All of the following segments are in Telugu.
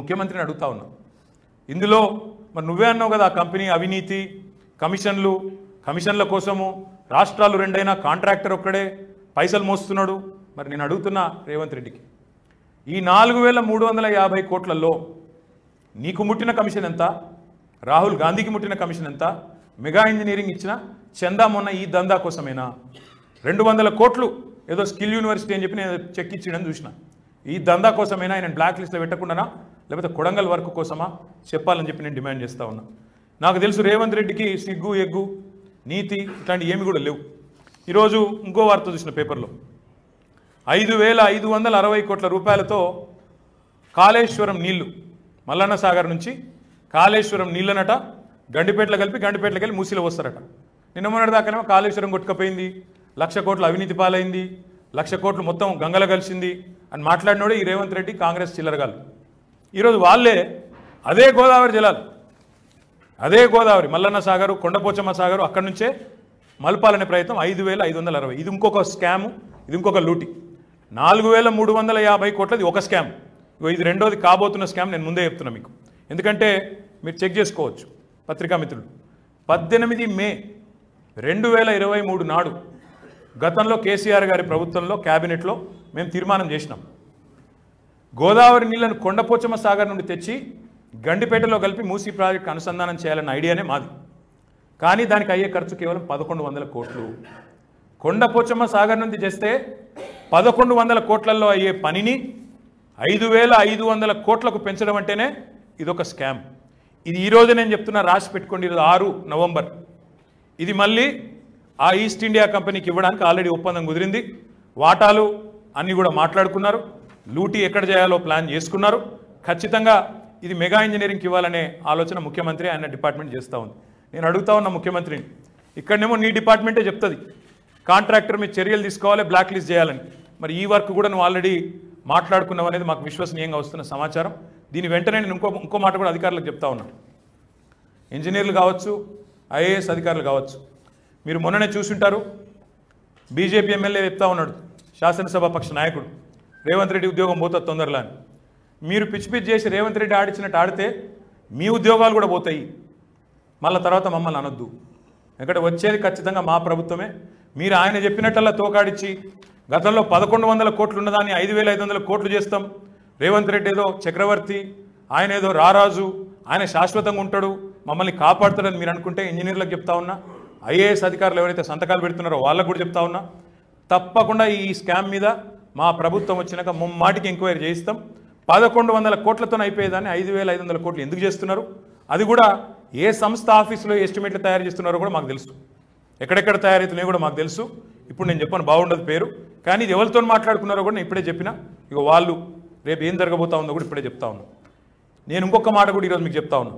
ముఖ్యమంత్రిని అడుగుతా ఉన్నా ఇందులో మరి నువ్వే అన్నావు కదా ఆ కంపెనీ అవినీతి కమిషన్లు కమిషన్ల కోసము రాష్ట్రాలు రెండైనా కాంట్రాక్టర్ ఒక్కడే పైసలు మోస్తున్నాడు మరి నేను అడుగుతున్నా రేవంత్ రెడ్డికి ఈ నాలుగు వేల మూడు వందల యాభై కోట్లలో నీకు ముట్టిన కమిషన్ ఎంత రాహుల్ గాంధీకి ముట్టిన కమిషన్ ఎంత మెగా ఇంజనీరింగ్ ఇచ్చిన చందా మొన్న ఈ దందా కోసమేనా రెండు వందల కోట్లు ఏదో స్కిల్ యూనివర్సిటీ అని చెప్పి నేను చెక్ ఇచ్చిండని చూసిన ఈ దందా కోసమేనా ఆయన బ్లాక్ లిస్ట్లో పెట్టకుండానా లేకపోతే కొడంగల్ వర్క్ కోసమా చెప్పాలని చెప్పి నేను డిమాండ్ చేస్తా ఉన్నా నాకు తెలుసు రేవంత్ రెడ్డికి సిగ్గు ఎగ్గు నీతి ఇట్లాంటి ఏమి కూడా లేవు ఈరోజు ఇంకో వార్త చూసిన పేపర్లో ఐదు వేల ఐదు వందల అరవై కోట్ల రూపాయలతో కాళేశ్వరం నీళ్లు మల్లన్న సాగర్ నుంచి కాళేశ్వరం నీళ్ళనట గండిపేటలో కలిపి గండిపేటలోకి వెళ్ళి మూసిలో వస్తారట నిన్న మొన్నటి దాకానేమో కాళేశ్వరం కొట్టుకపోయింది లక్ష కోట్లు అవినీతి పాలైంది లక్ష కోట్లు మొత్తం గంగల కలిసింది అని మాట్లాడినోడే ఈ రేవంత్ రెడ్డి కాంగ్రెస్ చిల్లరగాలు ఈరోజు వాళ్ళే అదే గోదావరి జలాలు అదే గోదావరి మల్లన్న సాగరు కొండపోచమ్మ సాగరు అక్కడి నుంచే మలపాలనే ప్రయత్నం ఐదు వేల ఐదు వందల అరవై ఇది ఇంకొక స్కాము ఇది ఇంకొక లూటి నాలుగు వేల మూడు వందల యాభై కోట్లది ఒక స్కామ్ ఇగో ఇది రెండోది కాబోతున్న స్కామ్ నేను ముందే చెప్తున్నా మీకు ఎందుకంటే మీరు చెక్ చేసుకోవచ్చు పత్రికా మిత్రులు పద్దెనిమిది మే రెండు వేల ఇరవై మూడు నాడు గతంలో కేసీఆర్ గారి ప్రభుత్వంలో క్యాబినెట్లో మేము తీర్మానం చేసినాం గోదావరి నీళ్లను కొండపోచమ్మ సాగర్ నుండి తెచ్చి గండిపేటలో కలిపి మూసీ ప్రాజెక్టు అనుసంధానం చేయాలన్న ఐడియానే మాది కానీ దానికి అయ్యే ఖర్చు కేవలం పదకొండు వందల కోట్లు కొండపోచమ్మ సాగర్ నుండి చేస్తే పదకొండు వందల కోట్లలో అయ్యే పనిని ఐదు వేల ఐదు వందల కోట్లకు పెంచడం అంటేనే ఇదొక స్కామ్ ఇది ఈరోజు నేను చెప్తున్నా రాసి పెట్టుకోండి ఈరోజు ఆరు నవంబర్ ఇది మళ్ళీ ఆ ఈస్ట్ ఇండియా కంపెనీకి ఇవ్వడానికి ఆల్రెడీ ఒప్పందం కుదిరింది వాటాలు అన్నీ కూడా మాట్లాడుకున్నారు లూటీ ఎక్కడ చేయాలో ప్లాన్ చేసుకున్నారు ఖచ్చితంగా ఇది మెగా ఇంజనీరింగ్కి ఇవ్వాలనే ఆలోచన ముఖ్యమంత్రి ఆయన డిపార్ట్మెంట్ చేస్తూ ఉంది నేను అడుగుతా ఉన్న ముఖ్యమంత్రిని ఇక్కడనేమో నీ డిపార్ట్మెంటే చెప్తుంది కాంట్రాక్టర్ మీద చర్యలు తీసుకోవాలి బ్లాక్ లిస్ట్ చేయాలని మరి ఈ వర్క్ కూడా నువ్వు ఆల్రెడీ మాట్లాడుకున్నావు అనేది మాకు విశ్వసనీయంగా వస్తున్న సమాచారం దీని వెంటనే నేను ఇంకో ఇంకో మాట కూడా అధికారులకు చెప్తా ఉన్నాను ఇంజనీర్లు కావచ్చు ఐఏఎస్ అధికారులు కావచ్చు మీరు మొన్ననే చూసుంటారు బీజేపీ ఎమ్మెల్యే చెప్తా ఉన్నాడు శాసనసభ పక్ష నాయకుడు రేవంత్ రెడ్డి ఉద్యోగం పోతుంది తొందరలో అని మీరు పిచ్చి పిచ్చి చేసి రేవంత్ రెడ్డి ఆడిచ్చినట్టు ఆడితే మీ ఉద్యోగాలు కూడా పోతాయి మళ్ళీ తర్వాత మమ్మల్ని అనొద్దు ఎందుకంటే వచ్చేది ఖచ్చితంగా మా ప్రభుత్వమే మీరు ఆయన చెప్పినట్టల్లా తోకాడిచ్చి గతంలో పదకొండు వందల కోట్లు ఉన్నదాన్ని ఐదు వేల ఐదు వందల కోట్లు చేస్తాం రేవంత్ రెడ్డి ఏదో చక్రవర్తి ఆయన ఏదో రారాజు ఆయన శాశ్వతంగా ఉంటాడు మమ్మల్ని కాపాడుతాడని మీరు అనుకుంటే ఇంజనీర్లకు చెప్తా ఉన్నా ఐఏఎస్ అధికారులు ఎవరైతే సంతకాలు పెడుతున్నారో వాళ్ళకు కూడా చెప్తా ఉన్నా తప్పకుండా ఈ స్కామ్ మీద మా ప్రభుత్వం వచ్చినాక ముమ్మాటికి ఎంక్వైరీ చేయిస్తాం పదకొండు వందల కోట్లతో అయిపోయేదాన్ని ఐదు వేల ఐదు వందల కోట్లు ఎందుకు చేస్తున్నారు అది కూడా ఏ సంస్థ ఆఫీసులో ఎస్టిమేట్లు తయారు చేస్తున్నారో కూడా మాకు తెలుసు ఎక్కడెక్కడ తయారవుతున్నాయో కూడా మాకు తెలుసు ఇప్పుడు నేను చెప్పాను బాగుండదు పేరు కానీ ఇది ఎవరితో మాట్లాడుకున్నారో కూడా నేను ఇప్పుడే చెప్పిన ఇక వాళ్ళు రేపు ఏం జరగబోతా ఉందో కూడా ఇప్పుడే చెప్తా ఉన్నా నేను ఇంకొక మాట కూడా ఈరోజు మీకు చెప్తా ఉన్నా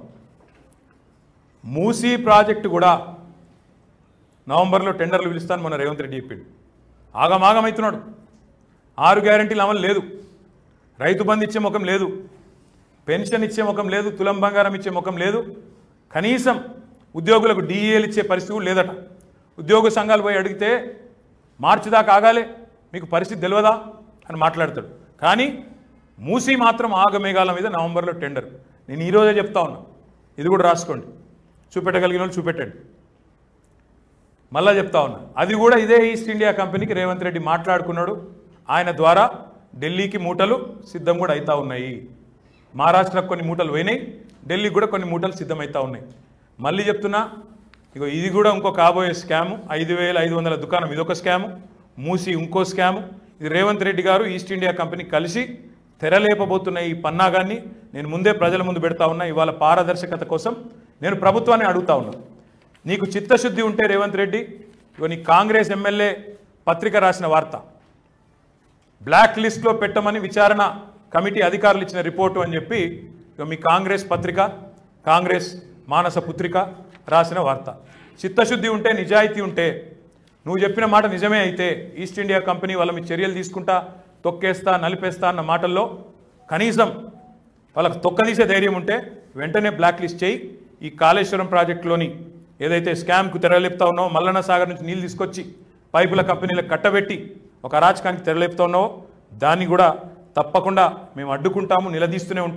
మూసీ ప్రాజెక్టు కూడా నవంబర్లో టెండర్లు పిలుస్తాను మొన్న రేవంత్ రెడ్డి చెప్పిండు ఆగమాగమవుతున్నాడు ఆరు గ్యారంటీలు అమలు లేదు రైతు బంధు ఇచ్చే ముఖం లేదు పెన్షన్ ఇచ్చే ముఖం లేదు తులం బంగారం ఇచ్చే ముఖం లేదు కనీసం ఉద్యోగులకు డిఏలు ఇచ్చే పరిస్థితి కూడా లేదట ఉద్యోగ సంఘాలు పోయి అడిగితే మార్చి దాకా ఆగాలే మీకు పరిస్థితి తెలియదా అని మాట్లాడతాడు కానీ మూసి మాత్రం ఆగమేఘాల మీద నవంబర్లో టెండర్ నేను ఈరోజే చెప్తా ఉన్నా ఇది కూడా రాసుకోండి చూపెట్టగలిగిన వాళ్ళు చూపెట్టండి మళ్ళా చెప్తా ఉన్నా అది కూడా ఇదే ఈస్ట్ ఇండియా కంపెనీకి రేవంత్ రెడ్డి మాట్లాడుకున్నాడు ఆయన ద్వారా ఢిల్లీకి మూటలు సిద్ధం కూడా అవుతా ఉన్నాయి మహారాష్ట్రకు కొన్ని మూటలు పోయినాయి ఢిల్లీకి కూడా కొన్ని మూటలు సిద్ధమవుతా ఉన్నాయి మళ్ళీ చెప్తున్నా ఇగో ఇది కూడా ఇంకో కాబోయే స్కాము ఐదు వేల ఐదు వందల దుకాణం ఇదొక స్కాము మూసి ఇంకో స్కాము ఇది రేవంత్ రెడ్డి గారు ఈస్ట్ ఇండియా కంపెనీ కలిసి తెరలేపబోతున్న ఈ పన్నాగాన్ని నేను ముందే ప్రజల ముందు పెడతా ఉన్నా ఇవాళ పారదర్శకత కోసం నేను ప్రభుత్వాన్ని అడుగుతా ఉన్నా నీకు చిత్తశుద్ధి ఉంటే రేవంత్ రెడ్డి ఇగో నీ కాంగ్రెస్ ఎమ్మెల్యే పత్రిక రాసిన వార్త బ్లాక్ లిస్ట్లో పెట్టమని విచారణ కమిటీ అధికారులు ఇచ్చిన రిపోర్టు అని చెప్పి ఇక మీ కాంగ్రెస్ పత్రిక కాంగ్రెస్ మానస పుత్రిక రాసిన వార్త చిత్తశుద్ధి ఉంటే నిజాయితీ ఉంటే నువ్వు చెప్పిన మాట నిజమే అయితే ఈస్ట్ ఇండియా కంపెనీ వాళ్ళ మీ చర్యలు తీసుకుంటా తొక్కేస్తా నలిపేస్తా అన్న మాటల్లో కనీసం వాళ్ళకు తొక్కదీసే ధైర్యం ఉంటే వెంటనే బ్లాక్ లిస్ట్ చేయి ఈ కాళేశ్వరం ప్రాజెక్టులోని ఏదైతే స్కామ్కు తెరలేపుతా ఉన్నావో మల్లన్న సాగర్ నుంచి నీళ్ళు తీసుకొచ్చి పైపుల కంపెనీలకు కట్టబెట్టి ఒక అరాచకానికి తెరలేపుతా ఉన్నావో దాన్ని కూడా తప్పకుండా మేము అడ్డుకుంటాము నిలదీస్తూనే ఉంటాం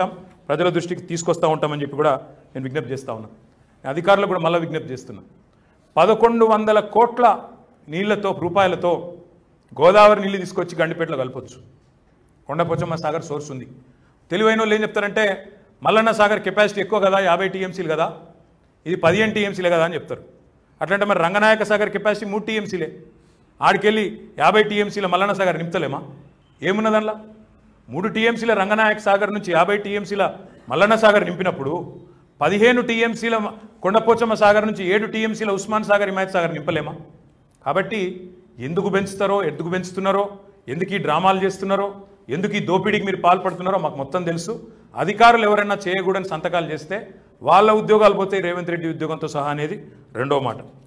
ప్రజల దృష్టికి తీసుకొస్తా ఉంటామని చెప్పి కూడా నేను విజ్ఞప్తి చేస్తా ఉన్నా నేను అధికారులకు కూడా మళ్ళీ విజ్ఞప్తి చేస్తున్నా పదకొండు వందల కోట్ల నీళ్లతో రూపాయలతో గోదావరి నీళ్ళు తీసుకొచ్చి గండిపేటలో కలపొచ్చు కొండపోచమ్మ సాగర్ సోర్స్ ఉంది తెలివైన వాళ్ళు ఏం చెప్తారంటే మల్లన్న సాగర్ కెపాసిటీ ఎక్కువ కదా యాభై టీఎంసీలు కదా ఇది పదిహేను టీఎంసీలే కదా అని చెప్తారు అట్లంటే మరి రంగనాయక సాగర్ కెపాసిటీ మూడు టీఎంసీలే ఆడికెళ్ళి యాభై టీఎంసీల మల్లన్న సాగర్ నింపుతలేమా ఏమున్నది అందులో మూడు టీఎంసీల రంగనాయక సాగర్ నుంచి యాభై టీఎంసీల మల్లన్న సాగర్ నింపినప్పుడు పదిహేను టీఎంసీల కొండపోచమ్మ సాగర్ నుంచి ఏడు టీఎంసీల ఉస్మాన్ సాగర్ హిమాయత్ సాగర్ నింపలేమా కాబట్టి ఎందుకు పెంచుతారో ఎందుకు పెంచుతున్నారో ఎందుకు ఈ డ్రామాలు చేస్తున్నారో ఎందుకు ఈ దోపిడీకి మీరు పాల్పడుతున్నారో మాకు మొత్తం తెలుసు అధికారులు ఎవరైనా చేయకూడని సంతకాలు చేస్తే వాళ్ళ ఉద్యోగాలు పోతే రేవంత్ రెడ్డి ఉద్యోగంతో సహా అనేది రెండో మాట